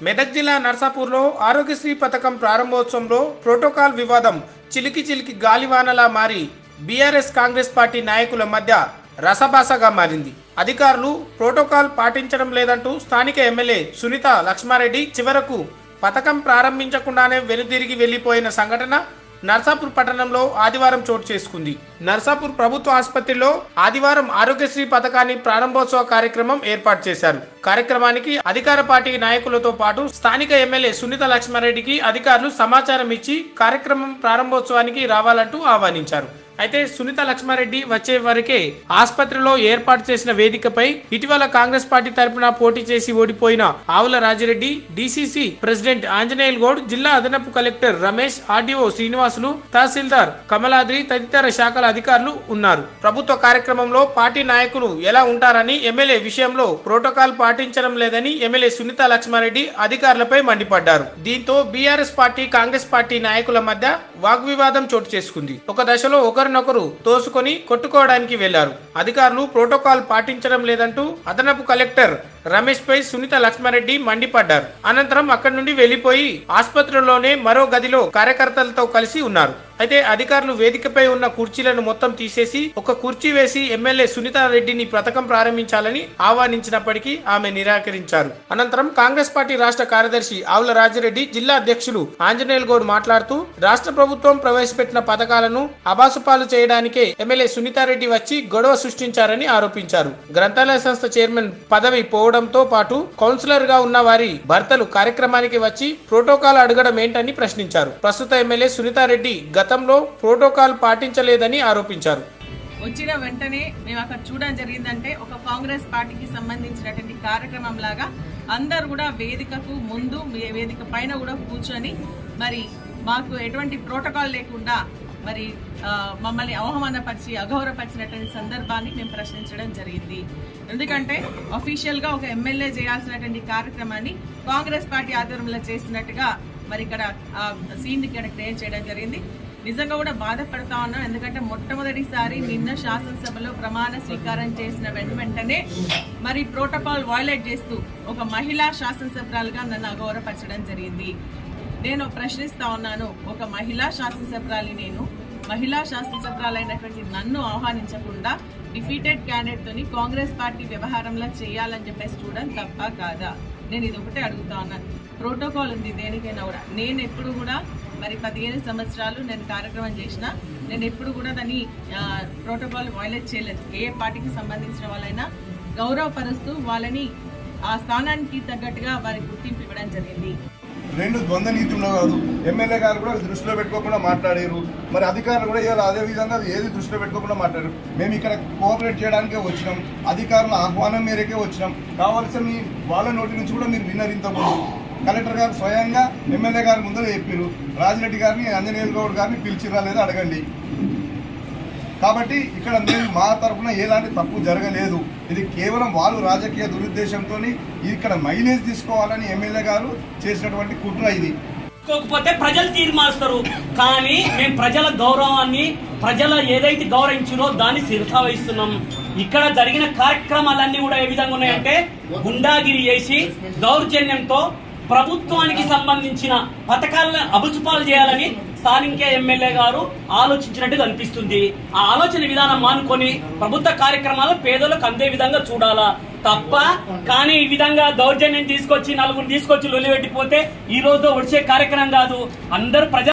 మెదక్ జిల్లా నర్సాపూర్లో ఆరోగ్యశ్రీ పథకం ప్రారంభోత్సవంలో ప్రోటోకాల్ వివాదం చిలికి చిలికి గాలివానలా మారి బీఆర్ఎస్ కాంగ్రెస్ పార్టీ నాయకుల మధ్య రసభాసగా మారింది అధికారులు ప్రోటోకాల్ పాటించడం లేదంటూ స్థానిక ఎమ్మెల్యే సునీత లక్ష్మారెడ్డి చివరకు పథకం ప్రారంభించకుండానే వెనుదిరిగి వెళ్లిపోయిన సంఘటన నర్సాపూర్ పట్టణంలో ఆదివారం చోటు చేసుకుంది నర్సాపూర్ ప్రభుత్వ ఆసుపత్రిలో ఆదివారం ఆరోగ్యశ్రీ పథకాన్ని ప్రారంభోత్సవ కార్యక్రమం ఏర్పాటు చేశారు కార్యక్రమానికి అధికార పార్టీ నాయకులతో పాటు స్థానిక ఎమ్మెల్యే సునీత లక్ష్మారెడ్డికి అధికారులు సమాచారం ఇచ్చి కార్యక్రమం ప్రారంభోత్సవానికి రావాలంటూ ఆహ్వానించారు అయితే సునీత లక్ష్మారెడ్డి వచ్చే వరకే ఆసుపత్రిలో ఏర్పాటు చేసిన వేదికపై ఇటీవల కాంగ్రెస్ పార్టీ తరపున పోటీ చేసి ఓడిపోయిన ఆవుల రాజిరెడ్డి డిసిసి ప్రెసిడెంట్ ఆంజనేయుల్ గౌడ్ జిల్లా అదనపు కలెక్టర్ రమేష్ ఆర్డీఓ శ్రీనివాసులు తహసీల్దార్ కమలాద్రి తదితర శాఖల అధికారులు ఉన్నారు ప్రభుత్వ కార్యక్రమంలో పార్టీ నాయకులు ఎలా ఉంటారని ఎమ్మెల్యే విషయంలో ప్రోటోకాల్ పాటించడం లేదని ఎమ్మెల్యే సునీత లక్ష్మారెడ్డి అధికారులపై మండిపడ్డారు దీంతో బీఆర్ఎస్ పార్టీ కాంగ్రెస్ పార్టీ నాయకుల మధ్య వాగ్వివాదం చోటు చేసుకుంది ఒక దశలో ఒకరినొకరు తోసుకొని కొట్టుకోవడానికి వెళ్లారు అధికారులు ప్రోటోకాల్ పాటించడం లేదంటూ అదనపు కలెక్టర్ రమేష్ పై సునీత లక్ష్మారెడ్డి మండిపడ్డారు అనంతరం అక్కడి నుండి వెళ్లిపోయి ఆసుపత్రిలోనే మరో గదిలో కార్యకర్తలతో కలిసి ఉన్నారు అయితే అధికారులు వేదికపై ఉన్న కుర్చీలను మొత్తం తీసేసి ఒక కుర్చీ వేసి ఎమ్మెల్యే సునీత రెడ్డిని పథకం ప్రారంభించాలని ఆహ్వానించినప్పటికీ ఆమె నిరాకరించారు అనంతరం కాంగ్రెస్ పార్టీ రాష్ట్ర కార్యదర్శి ఆవుల రాజిరెడ్డి జిల్లా అధ్యక్షులు ఆంజనేయులు గౌడ్ మాట్లాడుతూ రాష్ట్ర ప్రభుత్వం ప్రవేశపెట్టిన పథకాలను అబాసుపాలు చేయడానికే ఎమ్మెల్యే సునీతారెడ్డి వచ్చి గొడవ సృష్టించారని ఆరోపించారు గ్రంథాలయ సంస్థ చైర్మన్ పదవి పోవడంతో పాటు కౌన్సిలర్ గా ఉన్న వారి భర్తలు కార్యక్రమానికి వచ్చి ప్రోటోకాల్ అడగడం ఏంటని ప్రశ్నించారు ప్రస్తుత ఎమ్మెల్యే సునీతారెడ్డి గతంలో ప్రోటోకాల్ పాటించలేదని ఆరోపించారు వచ్చిన వెంటనే మేము అక్కడ చూడడం జరిగిందంటే ఒక కాంగ్రెస్ పార్టీకి సంబంధించినటువంటి కార్యక్రమం లాగా అందరు కూడా వేదికకు ముందు వే- వేదిక పైన కూడా కూర్చొని మరి మాకు ఎటువంటి ప్రోటోకాల్ లేకుండా మరి ఆ, మమ్మల్ని అవమానపరిచి అగౌరవపరిచినటువంటి సందర్భాన్ని మేము ప్రశ్నించడం జరిగింది ఎందుకంటే అఫీషియల్ గా ఒక ఎమ్మెల్యే చేయాల్సినటువంటి కార్యక్రమాన్ని కాంగ్రెస్ పార్టీ ఆధ్వర్యంలో చేసినట్టుగా మరి ఇక్కడ సీన్ ఇక్కడ క్రియేట్ చేయడం జరిగింది నిజంగా కూడా బాధపడతా ఉన్నాం ఎందుకంటే మొట్టమొదటిసారి నిన్న శాసనసభలో ప్రమాణ స్వీకారం చేసిన వెంట వెంటనే మరి ప్రోటోకాల్ వైలేట్ చేస్తూ ఒక మహిళా శాసనసభ్యురాలుగా నన్ను అగౌరవపరచడం జరిగింది నేను ప్రశ్నిస్తా ఉన్నాను ఒక మహిళా శాసనసభ్యురాలి నేను మహిళా శాసనసభ్యురాలైనటువంటి నన్ను ఆహ్వానించకుండా డిఫీటెడ్ క్యాండిడేట్ తోని కాంగ్రెస్ పార్టీ వ్యవహారంలో చేయాలని చెప్పేసి చూడడం తప్ప కాదా నేను ఇది ఒకటే అడుగుతా ఉన్నాను ప్రోటోకాల్ ఉంది దేనికైనా కూడా నేను ఎప్పుడు కూడా మరి పదిహేను సంవత్సరాలు నేను కార్యక్రమం చేసిన నేను ఎప్పుడు కూడా దాన్ని ప్రోటోకాల్ వైలేట్ చేయలేదు ఏ పార్టీకి సంబంధించిన వాళ్ళైనా గౌరవపరుస్తూ వాళ్ళని ఆ స్థానానికి తగ్గట్టుగా వారికి గుర్తింపు ఇవ్వడం జరిగింది రెండు ద్వంద్వ నీతుల్లో కాదు ఎమ్మెల్యే గారు కూడా దృష్టిలో పెట్టుకోకుండా మాట్లాడారు మరి అధికారులు కూడా ఇవాళ అదే విధంగా ఏది దృష్టిలో పెట్టుకోకుండా మాట్లాడారు మేము ఇక్కడ కోఆపరేట్ చేయడానికే వచ్చినాం అధికారుల ఆహ్వానం మేరకే వచ్చినాం కావాల్సిన మీ వాళ్ళ నోటి నుంచి కూడా మీరు విన్నర్ ఇంతకుముందు కలెక్టర్ గారు స్వయంగా ఎమ్మెల్యే గారి ముందర చెప్పారు రాజిరెడ్డి గారిని అంజనేయులు గౌడ్ గారిని పిలిచిరా లేదా అడగండి కాబట్టి ఇక్కడ మేము మా తరఫున ఎలాంటి తప్పు జరగలేదు ఇది కేవలం వాళ్ళు రాజకీయ దురుద్దేశంతో ఇక్కడ మైలేజ్ తీసుకోవాలని ఎమ్మెల్యే గారు చేసినటువంటి కుట్ర ఇది తీసుకోకపోతే ప్రజలు తీర్మానిస్తారు కానీ మేము ప్రజల గౌరవాన్ని ప్రజల ఏదైతే గౌరవించునో దాన్ని శిరసా వహిస్తున్నాం ఇక్కడ జరిగిన కార్యక్రమాలన్నీ కూడా ఏ విధంగా ఉన్నాయంటే గుండాగిరి చేసి దౌర్జన్యంతో ప్రభుత్వానికి సంబంధించిన పథకాలను అబుసుపాలు చేయాలని స్థానిక ఎమ్మెల్యే గారు ఆలోచించినట్టు కనిపిస్తుంది ఆ ఆలోచన విధానం మానుకొని ప్రభుత్వ కార్యక్రమాలు పేదలకు అందే విధంగా చూడాలా తప్ప కానీ ఈ విధంగా దౌర్జన్యం తీసుకొచ్చి నలుగురు తీసుకొచ్చి లొలిపెట్టిపోతే ఈ రోజు వచ్చే కార్యక్రమం కాదు అందరు ప్రజలు